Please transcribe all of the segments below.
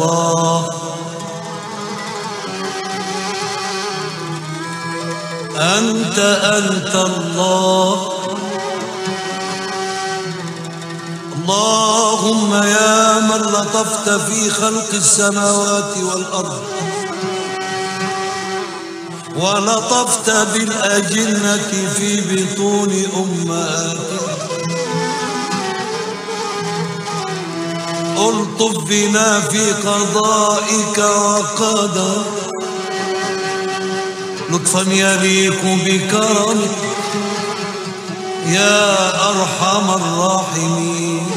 الله أنت أنت الله اللهم يا من لطفت في خلق السماوات والأرض ولطفت بالأجنة في بطون أمهاتنا الطف بنا في قضائك وقدر لطفا يليق بكرمك يا أرحم الراحمين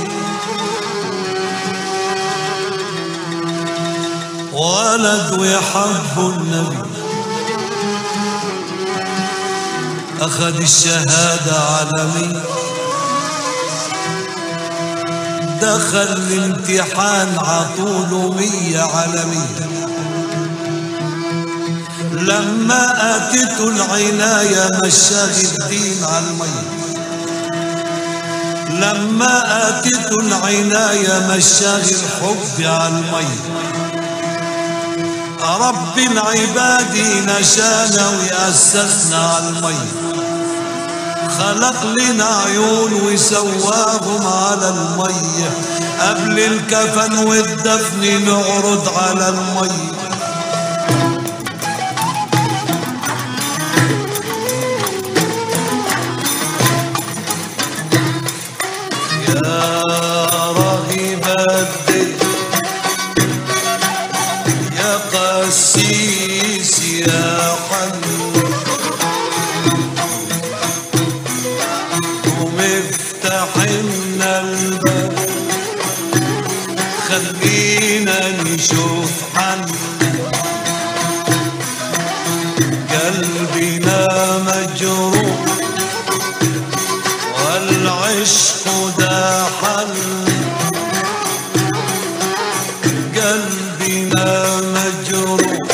ولد ويحب النبي أخذ الشهادة عالمي دخل الامتحان عطوله مية عالمية لما أتته العناية مشاه الدين على المية لما أتته العناية مشاه الحب على المية رب العباد نشانا وأسسنا على المية خلق لنا عيون وسواهم على المية قبل الكفن والدفن نعرض على المية يا راغب الدين يا قسيس يا حنون ومفتح لنا الباب خلينا نشوف حنا قلبنا مجروح والعشق ده حل قلبنا مجروح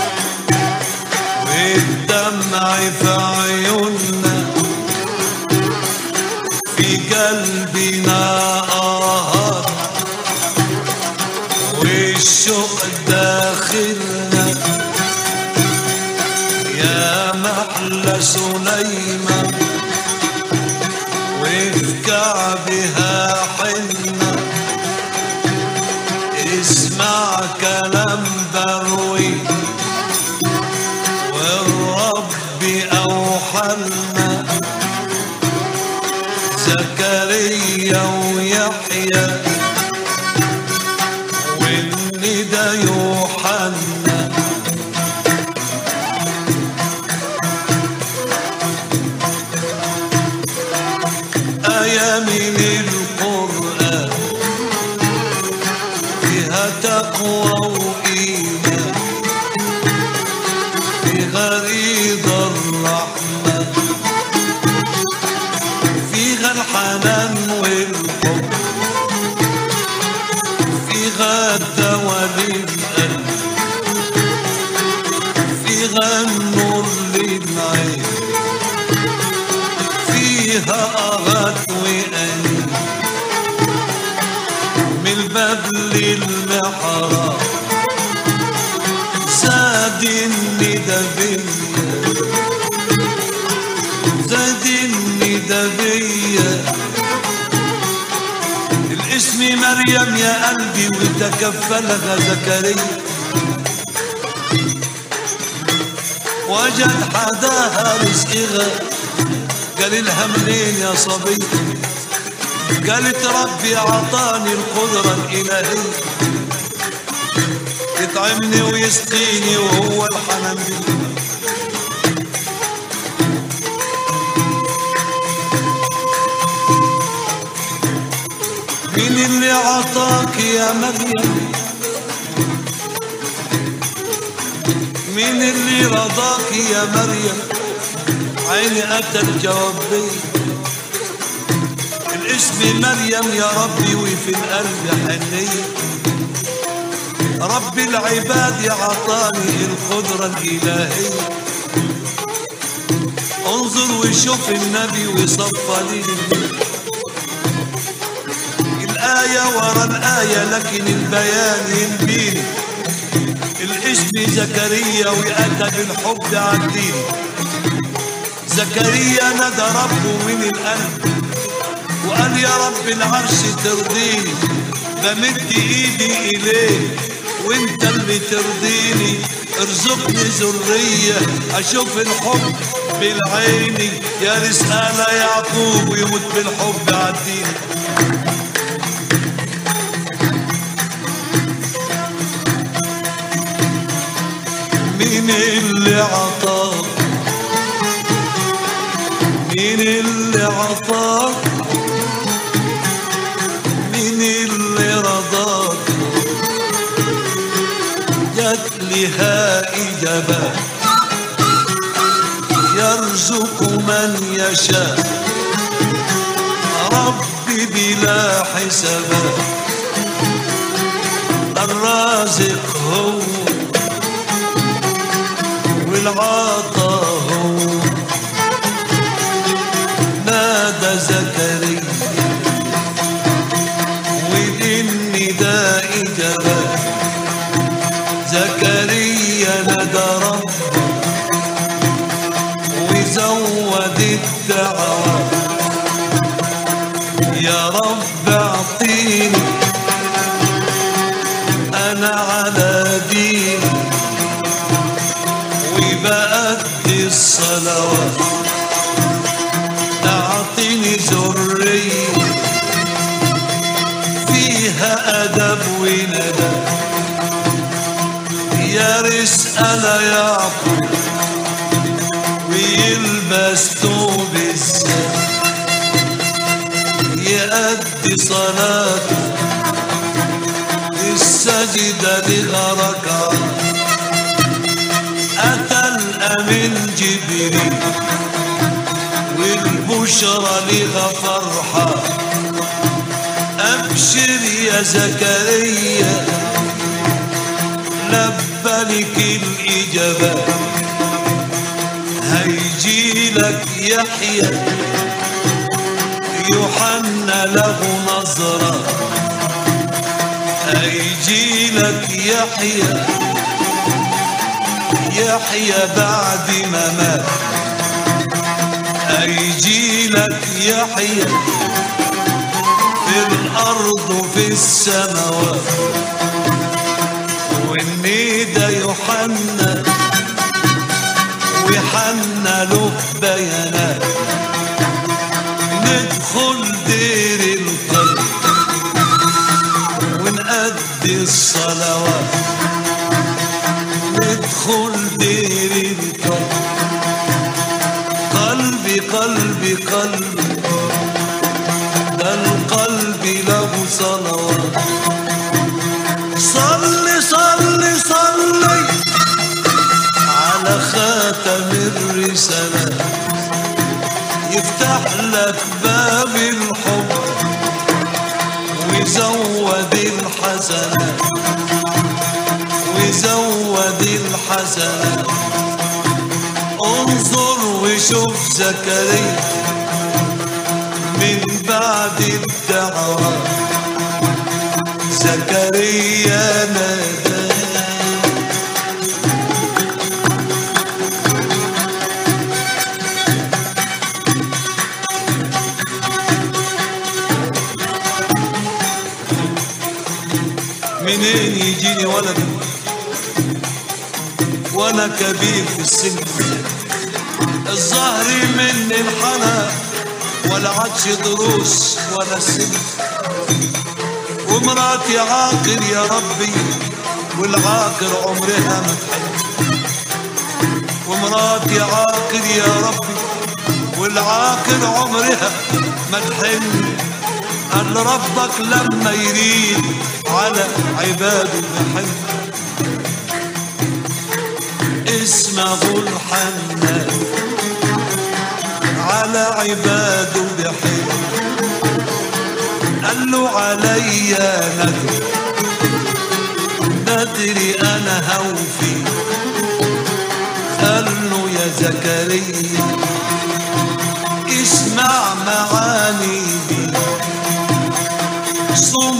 والدمع في عيوننا في قلبنا آهات والشوق داخلنا يا محلى سليمان وفي كعبها حنة اسمع كلام بروي والرب أوحلنا زكريا ويحيى والندى يوحنا آية من القرآن فيها تقوى وإيمان فيها رضا الرحمن فيها الحنان والحب فيها الدواء للقلب فيها النور للعين فيها أغات وأنين من الباب للمحراب زاد الندى بيا زاد الندى بيا الاسم مريم يا قلبي وتكفلها زكريا وجد حداها رزقها قال لها منين يا صبي قالت ربي عطاني القدرة الإلهية يطعمني ويسقيني وهو الحنان بي مين اللي عطاك يا مريم مين اللي رضاك يا مريم عيني أتى الجواب بي الاسم مريم يا ربي وفي القلب حنية رب العباد عطاني القدرة الإلهية انظر وشوف النبي وصفى لي الآية ورا الآية لكن البيان ينبيني الاسم زكريا ويأتى بالحب عالدين زكريا نادى ربه من القلب وقال يا رب العرش ترضيني بمد ايدي اليه وانت اللي ترضيني ارزقني ذرية اشوف الحب بالعيني يا رسالة يعقوب ويموت بالحب عالدين مين اللي عطاك مين اللي عطاك مين اللي رضاك جات لها إجابات يرزق من يشاء ربي بلا حسابات الرازق هو والعطا هو نادى زكريا والنداء إجابات زكريا نادى رب وزود الدعوات يا رب اعطيني انا على ديني وبأدي الصلوات اعطيني ذرية فيها ادب وندى يا رسالة يعقوب ويلبس ثوب الزين يأدي صلاته السجدة لغركة أتى الأمين جبريل والبشرى لغا فرحة أبشر يا زكريا لبى لك الإجابات هيجي لك يحيى يوحنا له نظرة هيجي لك يحيى يحيى بعد ما مات هيجي لك يحيى في الأرض وفي السماوات والندى يوحنا وحنا له بيانات ندخل دير القلب ونأدي الصلوات ندخل دير القلب قلبي قلبي قلبي ده القلب له صلوات صلي صلي صلي على خاتم الرسالة يفتح لك باب الحب ويزود الحسنات ويزود الحسنات انظر وشوف زكريا من بعد الدعوات زكريا نادى منين يجيني ولد وانا كبير في السن الظهر مني انحنى ولا عادش دروس ولا سن ومراتي عاقر يا ربي والعاقر عمرها ما تحب ومراتي عاقر يا ربي والعاقر عمرها ما تحن قال ربك لما يريد على عباده يحن اسمه الحنان على عباده بحن قال له عليا ندر ندري انا هوفي قال له يا زكريا اسمع معاني دي صم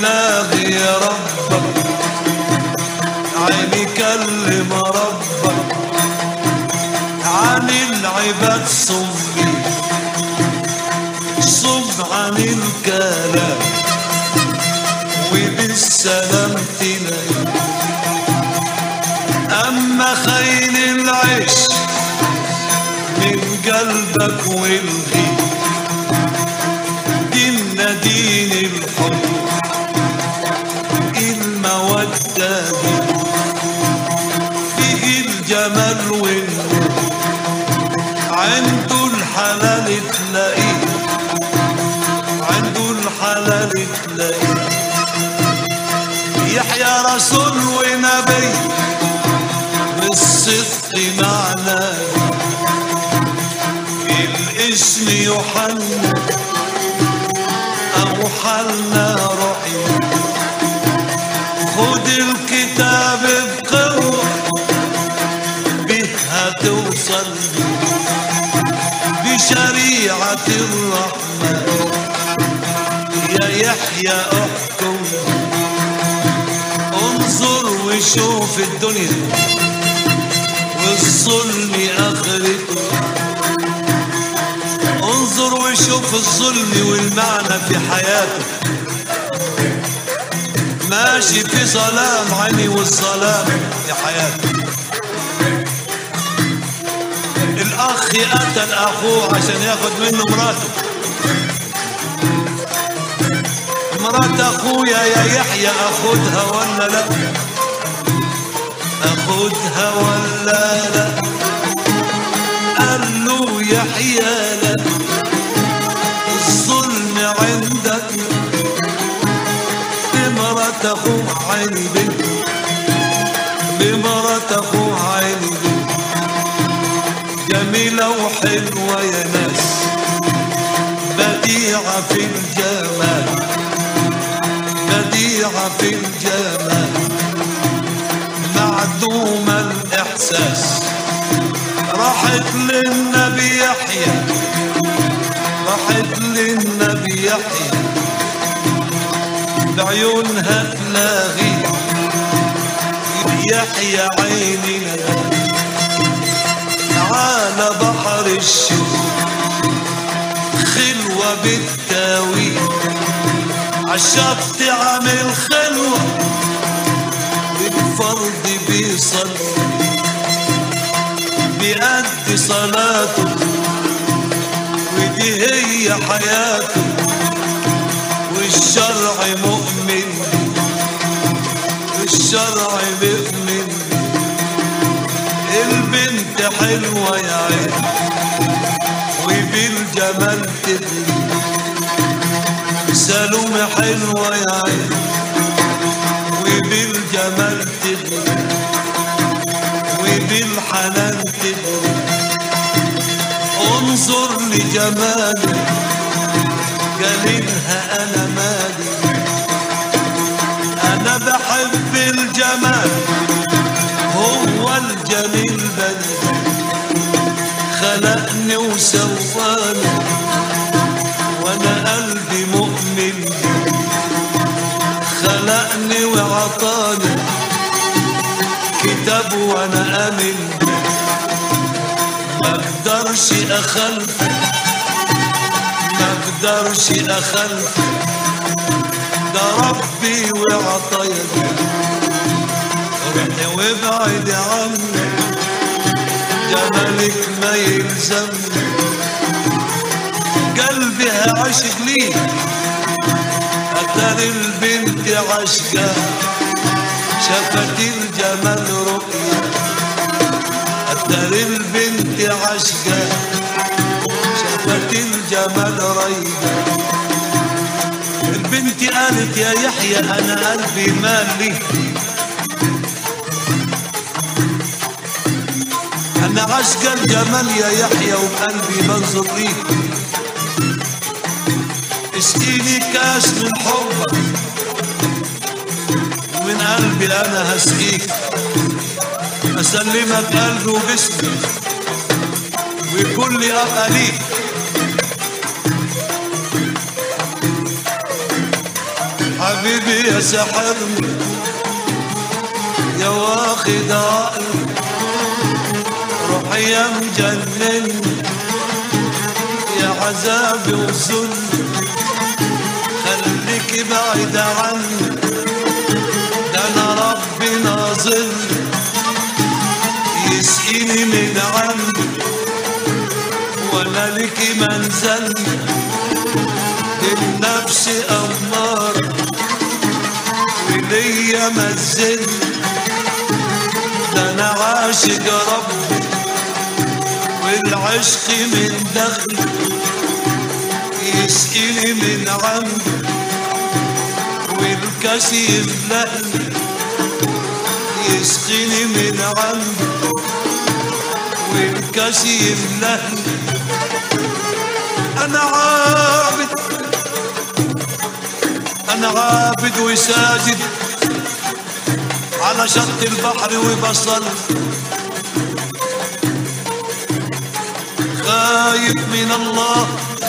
لاغي ربك عيني كلم ربك عن العباد صمي صم عن الكلام وبالسلام تنام أما خيل العيش من قلبك والغي ديننا دين الحب المودة دي فيه الجمال والنور عنده الحلال تلاقيه عنده الحلال تلاقيه يحيى رسول ونبي بالصدق معنا الاسم يوحنا أبو حنا رحيم خد الكتاب بقوة بها توصل بشريعة الرحمن يا يحيى احكم انظر وشوف الدنيا والظلم اخرته انظر وشوف الظلم والمعنى في حياته ماشي في ظلام عيني والظلام في حياته الاخ قتل اخوه عشان ياخد منه مراته مرات اخويا يا يحيى اخدها ولا لا اخدها ولا لا قال له يحيى لا الظلم عندك بمرات اخوه عيني بنت بمرات اخوه عيني بنت جميلة وحلوة يا ناس بديعة في الجمال بديعة في الجمال معدومة الإحساس راحت للنبي يحيى راحت للنبي يحيى بعيونها تلاغي يحيى عيني على بحر الشوق خلوة بالتاويل عالشط عامل خلوة بالفرد بيصلي بيأدي صلاته ودي هي حياته والشرع مؤمن والشرع مؤمن البنت حلوة يا عين وبالجمال تدري سلومة حلوة يا عين وبالجمال تدري وبالحنان تدري انظر لجمالي قاللها انا مالي انا بحب الجمال هو الجميل بني خلقني وسواني وانا قلبي مؤمن خلقني وعطاني كتاب وانا امن ما اقدرش اخلف ما اقدرش اخلف ده ربي وعطايا روحي وابعد عني جمالك ما يلزمني قلبي عاشق ليك أثر البنت عشقة شافت الجمال رؤيا أثر البنت عشقة شافت الجمال ريا البنت قالت يا يحيى أنا قلبي مالي أنا عشق الجمال يا يحيى وقلبي بنظر ليك اسقيني كاس من حبك ومن قلبي أنا هسقيك أسلمك قلبي وجسمي ويكون لي أبقى ليك حبيبي يا سحرني يا واخد عقلي روحي يا مجنني يا عذابي وذلي خليك بعيد عني ده انا ربي ناظرني يسقيني من عنده ولا لك منزل النفس أمار وليا منزل ده أنا عاشق ربي والعشق من دخلي يسقيني من عنده والكاس يملأني يسقيني من عنده والكاس يملأني أنا عابد أنا عابد وساجد على شط البحر وبصل خايف من الله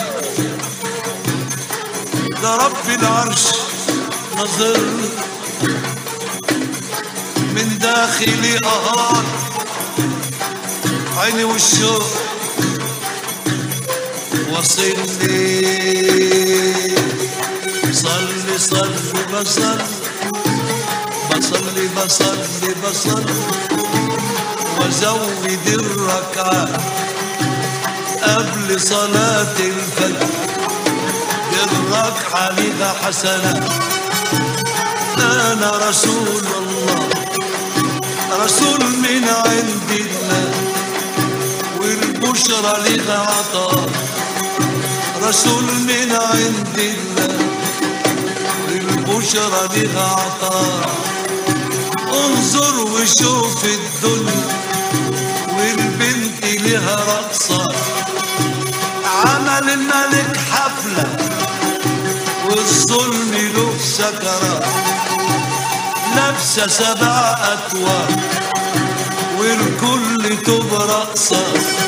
ده رب العرش نظر من داخلي أهار عيني والشوق وصل لي صلي صلي بصل بصلي بصلي بصل وزود الركعات قبل صلاة الفجر الركعة لها حسنات أنا رسول الله رسول من عند الله والبشرى لها عطاء رسول من عند الله والبشرى لها عطاء انظر وشوف الدنيا والبنت لها رقصة عمل الملك حفلة والظلم له سكرات لابسة سبع أكواب والكل تبقى رقصة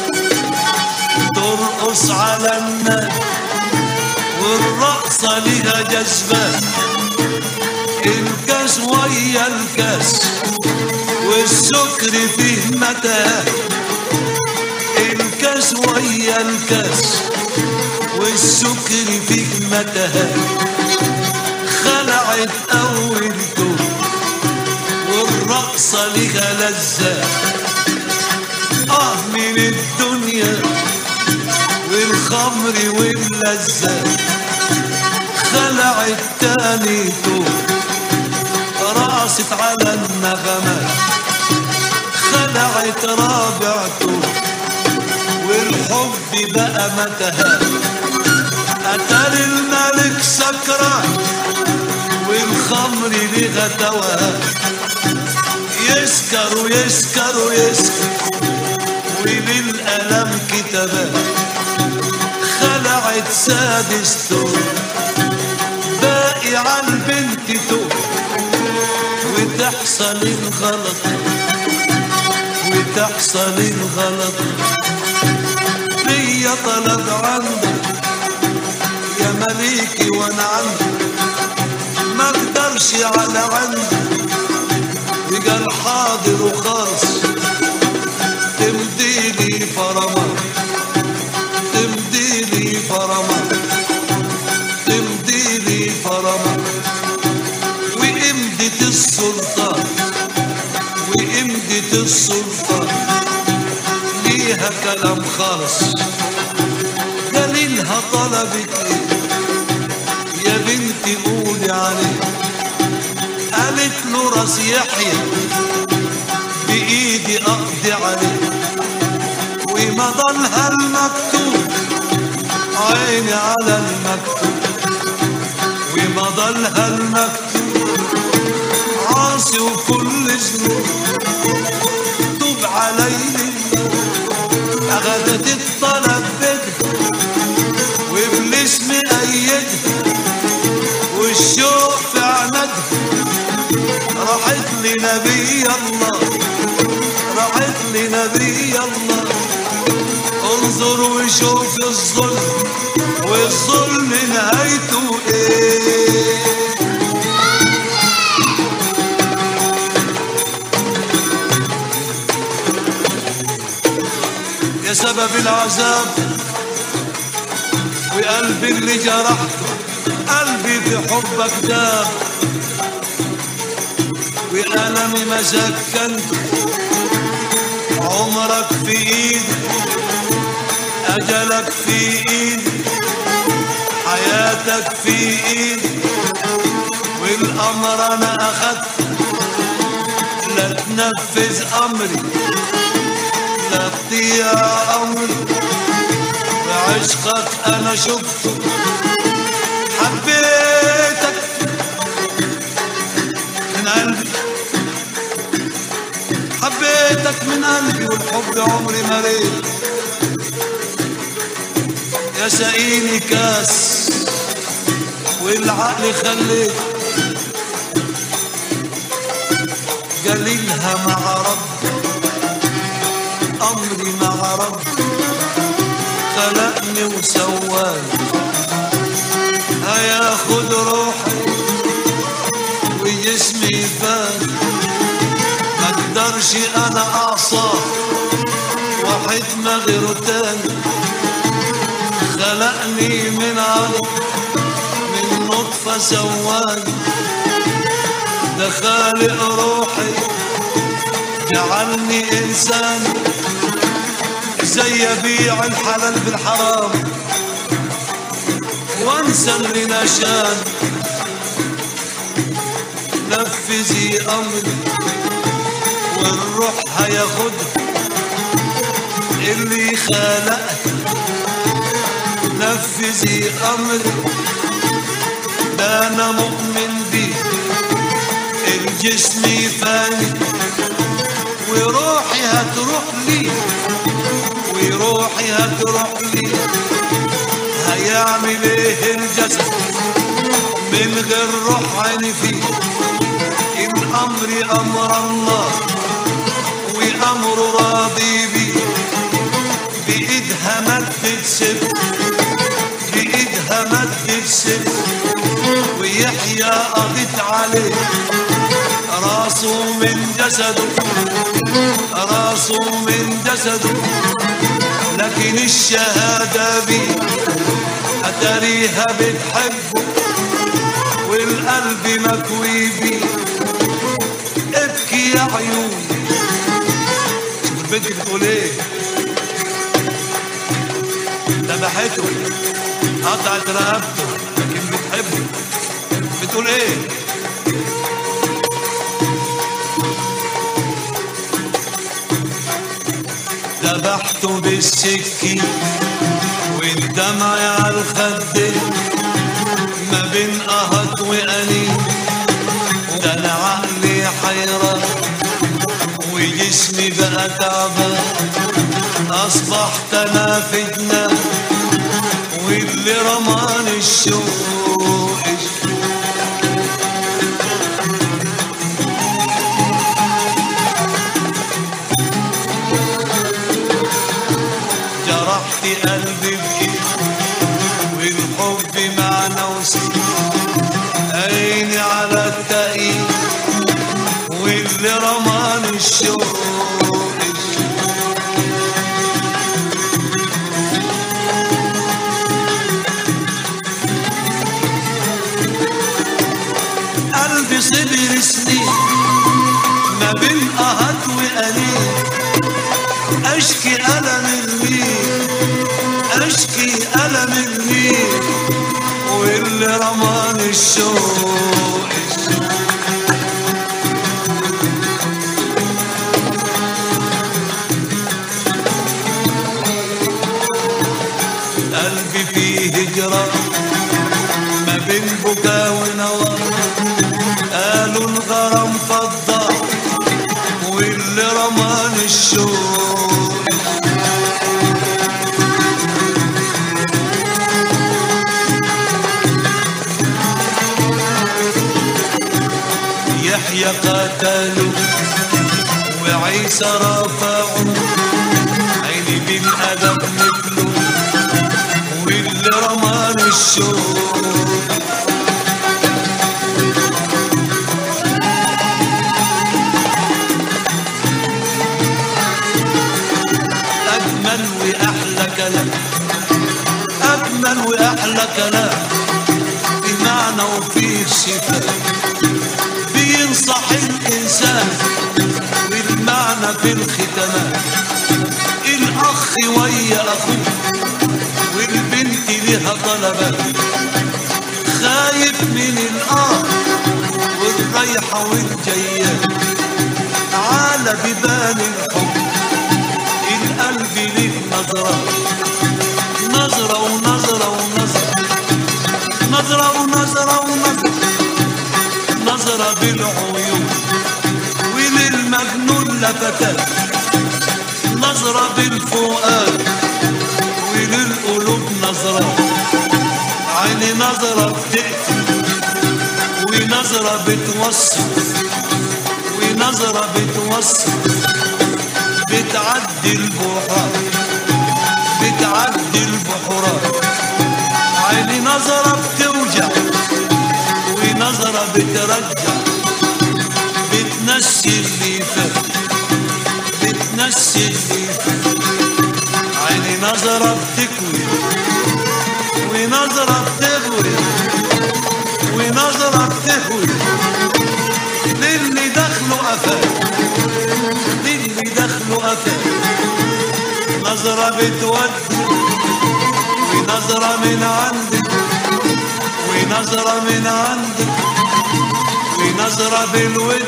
ترقص على الناس والرقصة لها جذبات الكاس ويا الكاس والسكر فيه متاهات الكاس ويا الكاس والسكر فيه متاهات خلعت أول توب والرقصة لها لذات آه من الدنيا والخمر واللذات خلعت تاني توب راست على النغمات خلعت رابع توب والحب بقى متهات قتل الملك سكران والخمر لغا توهات يسكر ويسكر ويسكر وللألم كتبات خلعت سادس توب باقي على البنت توب وتحصل الغلط وتحصل الغلط ليا طلب عندك يا مليكي وانا عندك ما اقدرش على عندك قال حاضر وخالص تمديلي فرمان تمديلي فرمان تمديلي فرمان وإمدة السلطان وإمدة السلطان ليها كلام خالص قاللها طلبك ايه يا بنتي قولي عليه قالت له راس يحيى بايدي اقضي عليه وما ضلها المكتوب عيني على المكتوب وما ضلها المكتوب عاصي وكل ذنوب توب علي اخدت الطلب بدها وابليس مأيدها والشوق في عمدها راحت لنبي الله راحت لنبي الله انظر وشوف الظلم والظلم نهايته ايه سبب العذاب وقلبي اللي جرحته قلبي في حبك داب وألمي ما سكنته عمرك في ايدي أجلك في ايدي حياتك في ايدي والأمر أنا أخدته لا تنفذ أمري لا تضيع أمري بعشقك أنا شفته حبيتك من قلبي حبيتك من قلبي والحب عمري ما ريت يا سقيني كاس والعقل خليت قليلها مع رب أمري مع رب خلقني وسواني هياخد روحي وجسمي فاني ما اقدرش انا اعصاه واحد ما غيره تاني خلقني من علق من نطفة سواني ده خالق روحي جعلني انسان زي ابيع الحلال بالحرام وانسى اللي نشان نفذي امري والروح هياخدها اللي خلقها نفذي امري ده انا مؤمن بيه الجسم فاني وروحي هتروح لي وروحي هتروح لي هيعمل ايه الجسد من غير روح عيني فيه ان امري امر الله وامره راضي بيه بايدها مدت سب بايدها مدت سب ويحيى قضيت عليه راسه من جسده راسه من جسده لكن الشهادة بيه أتاريها بتحبه والقلب مكوي بيه ابكي يا عيوني شوف البنت بتقول ايه ذبحته قطعت رقبته لكن بتحبه بتقول ايه ذبحته بالسكين والدمع على الخدين ما بين قهط وأنين ده انا عقلي حيران وجسمي بقى تعبان اصبحت انا فتنة واللي رماني الشوق جرحت قلبي بإيدي والحب معنى وسيل عيني على التقييد واللي رماني الشوق قلبي صبر سنين ما بين قهط وأنين أشكي ألم المين أشكي ألم المين واللي رماني الشوق قلبي فيه هجرة ما بين بكا ونوى قالوا الغرام فضة واللي رماني الشوق يحيى قتلوا وعيسى رفعوا عيني بالأدب مثله واللي رمان الشوق أجمل وأحلى أجمل وأحلى كلام في معنى وفيه شفاء بينصح الإنسان والمعنى في الختمات الأخ ويا أخوه والبنت لها طلبات خايف من الآه والرايحة والجاية على بيبان الحب القلب ليه نظرة نظرة ونظرة ونظرة نظرة ونظرة ونظرة نظرة بالعيون وللمجنون لفتات نظرة بالفؤاد وللقلوب نظرة عيني نظرة بتقتل ونظرة بتوصل ونظرة بتوصل بتعدي البحار بتعدي البحورات عيني نظرة بتوجع ونظرة بترجع بتنسي اللي فات بتنسي اللي فات عيني نظرة بتكوي ونظرة بتغوي ونظرة بتهوي للي دخله قفاه للي دخله قفاه نظرة بتودي ونظرة من عندك ونظرة من عندك ونظرة بالود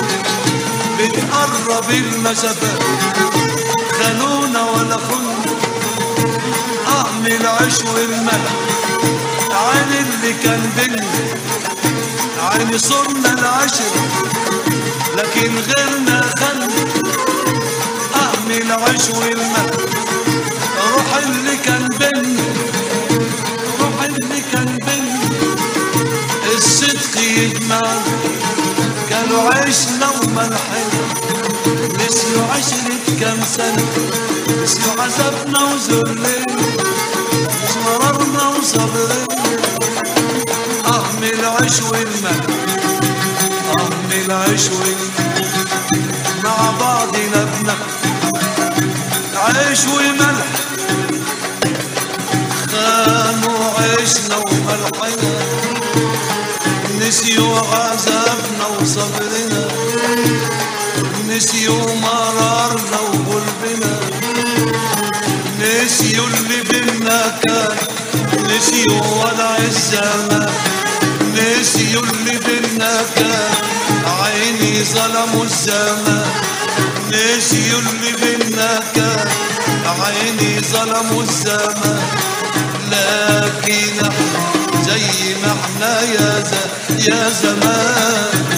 بتقرب المسافات خانونا ولا خنا أهم العيش والملح عين اللي كان بينا عين صرنا العشر لكن غيرنا خنا أهم العيش والملح روح اللي كان بينا روح اللي كان بينا الصدق يجمعنا كانوا عشنا وملحنا نسيوا عشرة كام سنة نسيوا عذابنا وذلنا نسيوا مرارنا وصبرنا أهم العيش والملح أهم العيش والملح مع بعضنا بناكل عيش وملح خانوا عيشنا وملحنا نسيوا عذابنا وصبرنا نسيوا مرارنا وقلبنا نسيوا اللي بينا كان نسيوا وضع الزمان نسيوا اللي بينا كان عيني ظلموا الزمان نسيوا اللي بينا كان عيني ظلموا الزمان لكن احنا زي ما احنا يا ز... يا زمان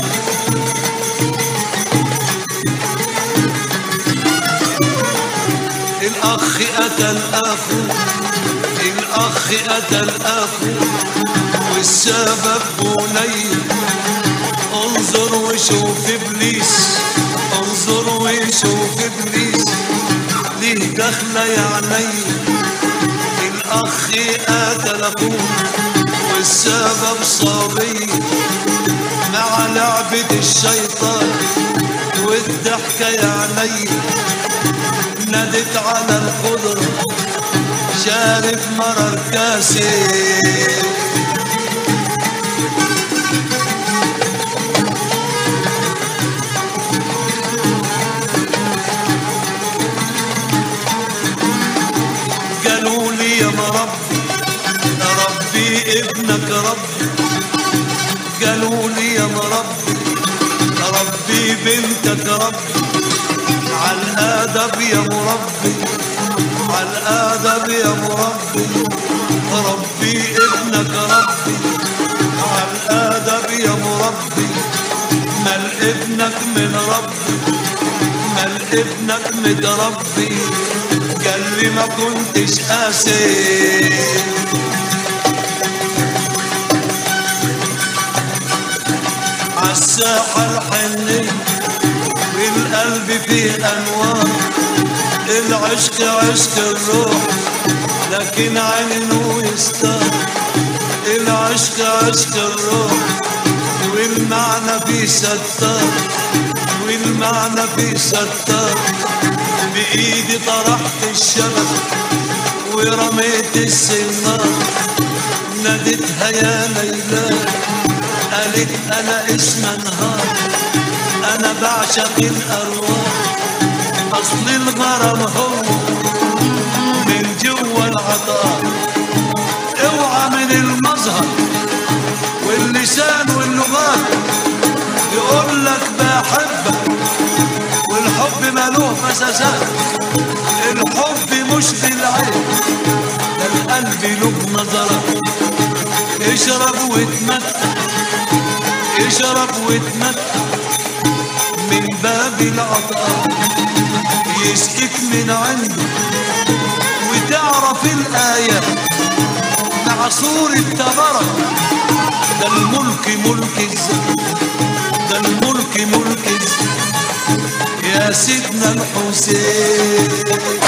الأخ قتل أخوه الأخ قتل أخوه والسبب بني انظر وشوف إبليس انظر وشوف إبليس ليه دخلة يا عيني الأخ قتل أخوه والسبب صبي مع لعبة الشيطان والضحكة يا عيني نادت على القدرة شارب مرر كاسي قالوا لي يا مربي يا ربي ابنك ربي قالوا لي يا مربي يا ربي بنتك ربي على الادب يا مربي على الادب يا مربي ربي ابنك ربي على الادب يا مربي مال ابنك من ربي مال ابنك متربي قال لي ما كنتش قاسي عالساحة الحنية والقلب فيه أنوار العشق عشق الروح لكن عينه يستار العشق عشق الروح والمعنى فيه ستار والمعنى فيه ستار بإيدي طرحت الشبك ورميت السنار ناديتها يا ليلى قالت انا اسم نهار انا بعشق الارواح اصل الغرام هو من جوا العطاء اوعى من المظهر واللسان واللغات يقول لك بحبك والحب ملوه مساسات الحب مش بالعين ده القلب له بنظرك اشرب واتمتع اشرب واتمتع من باب العطاء يسقيك من عنده وتعرف الآية مع سورة تبارك ده الملك ملك الزمن ده الملك ملك الزمن يا سيدنا الحسين